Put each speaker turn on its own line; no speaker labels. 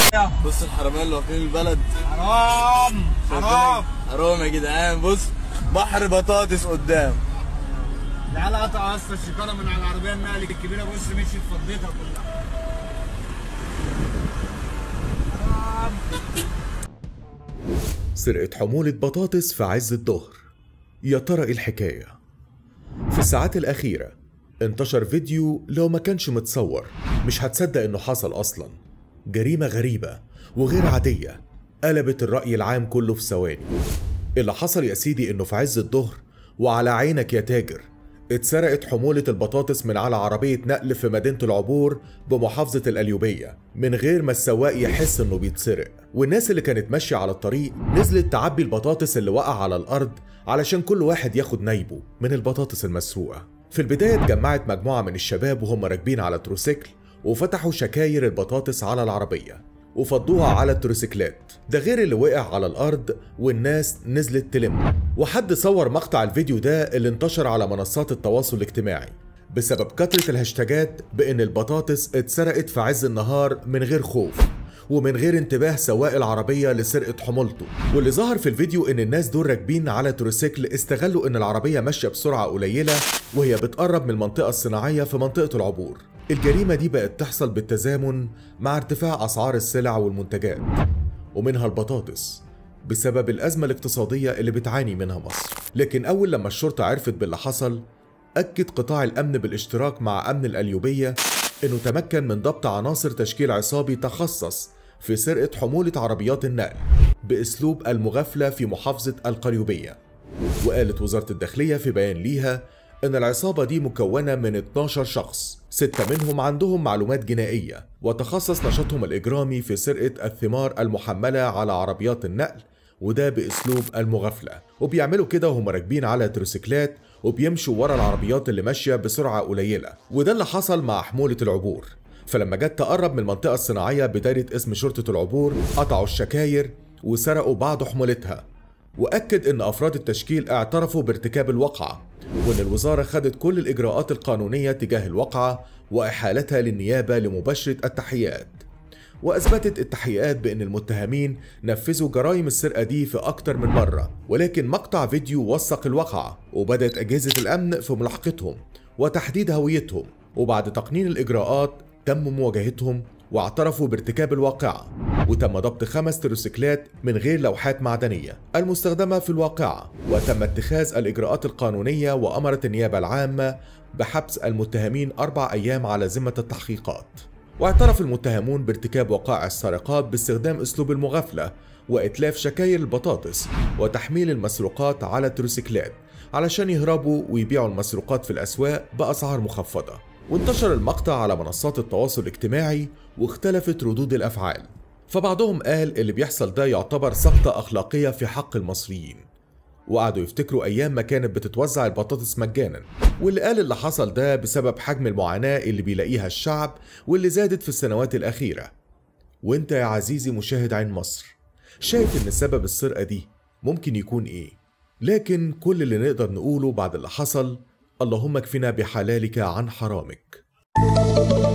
بص الحرامية اللي واقفين البلد
حرام حرام
حرام يا جدعان بص بحر بطاطس قدام
العيال قطعوا اصلا الشيكاره من على العربيه النقل الكبيره بص مشيت فضيتها كلها حرام
سرقة حمولة بطاطس في عز الظهر يا ترى ايه الحكاية؟ في الساعات الأخيرة انتشر فيديو لو ما كانش متصور مش هتصدق انه حصل أصلا جريمة غريبة وغير عادية قلبت الرأي العام كله في ثواني اللي حصل يا سيدي انه في عز الظهر وعلى عينك يا تاجر اتسرقت حمولة البطاطس من على عربية نقل في مدينة العبور بمحافظة القليوبية من غير ما السواق يحس انه بيتسرق والناس اللي كانت ماشية على الطريق نزلت تعبي البطاطس اللي وقع على الأرض علشان كل واحد ياخد نايبه من البطاطس المسروقة في البداية اتجمعت مجموعة من الشباب وهم راكبين على تروسيكل وفتحوا شكاير البطاطس على العربية وفضوها على التروسيكلات ده غير اللي وقع على الأرض والناس نزلت تلمه وحد صور مقطع الفيديو ده اللي انتشر على منصات التواصل الاجتماعي بسبب كثرة الهاشتاجات بإن البطاطس اتسرقت في عز النهار من غير خوف ومن غير انتباه سواق العربية لسرقة حمولته واللي ظهر في الفيديو ان الناس دول راكبين على تروسيكل استغلوا ان العربية ماشية بسرعة قليلة وهي بتقرب من المنطقة الصناعية في منطقة العبور الجريمة دي بقت تحصل بالتزامن مع ارتفاع أسعار السلع والمنتجات ومنها البطاطس بسبب الأزمة الاقتصادية اللي بتعاني منها مصر لكن أول لما الشرطة عرفت باللي حصل أكد قطاع الأمن بالاشتراك مع أمن القليوبية إنه تمكن من ضبط عناصر تشكيل عصابي تخصص في سرقة حمولة عربيات النقل بأسلوب المغافلة في محافظة القليوبية وقالت وزارة الداخلية في بيان ليها إن العصابة دي مكونة من 12 شخص ستة منهم عندهم معلومات جنائية وتخصص نشاطهم الإجرامي في سرقة الثمار المحملة على عربيات النقل وده بأسلوب المغافلة وبيعملوا كده وهم راكبين على تروسيكلات وبيمشوا ورا العربيات اللي ماشية بسرعة قليلة وده اللي حصل مع حمولة العبور فلما جت تقرب من المنطقة الصناعية بداية اسم شرطة العبور قطعوا الشكاير وسرقوا بعض حمولتها وأكد إن أفراد التشكيل اعترفوا بارتكاب الوقعة وإن الوزارة خدت كل الإجراءات القانونية تجاه الوقعة وإحالتها للنيابة لمباشرة التحقيقات وأثبتت التحقيقات بأن المتهمين نفذوا جرائم السرقة دي في أكتر من مرة ولكن مقطع فيديو وثق الواقعة وبدأت أجهزة الأمن في ملاحقتهم وتحديد هويتهم وبعد تقنين الإجراءات تم مواجهتهم واعترفوا بارتكاب الواقعة وتم ضبط خمس تروسيكلات من غير لوحات معدنية المستخدمة في الواقعة وتم اتخاذ الإجراءات القانونية وأمرت النيابة العامة بحبس المتهمين أربع أيام على ذمة التحقيقات واعترف المتهمون بارتكاب وقائع السرقات باستخدام أسلوب المغافلة وإتلاف شكاير البطاطس وتحميل المسروقات على التروسيكلات علشان يهربوا ويبيعوا المسروقات في الأسواق بأسعار مخفضة وانتشر المقطع على منصات التواصل الاجتماعي واختلفت ردود الأفعال فبعضهم قال اللي بيحصل ده يعتبر سقطة أخلاقية في حق المصريين وقعدوا يفتكروا أيام ما كانت بتتوزع البطاطس مجانا واللي قال اللي حصل ده بسبب حجم المعاناة اللي بيلاقيها الشعب واللي زادت في السنوات الأخيرة وانت يا عزيزي مشاهد عين مصر شايف ان سبب السرقة دي ممكن يكون ايه لكن كل اللي نقدر نقوله بعد اللي حصل اللهم اكفنا بحلالك عن حرامك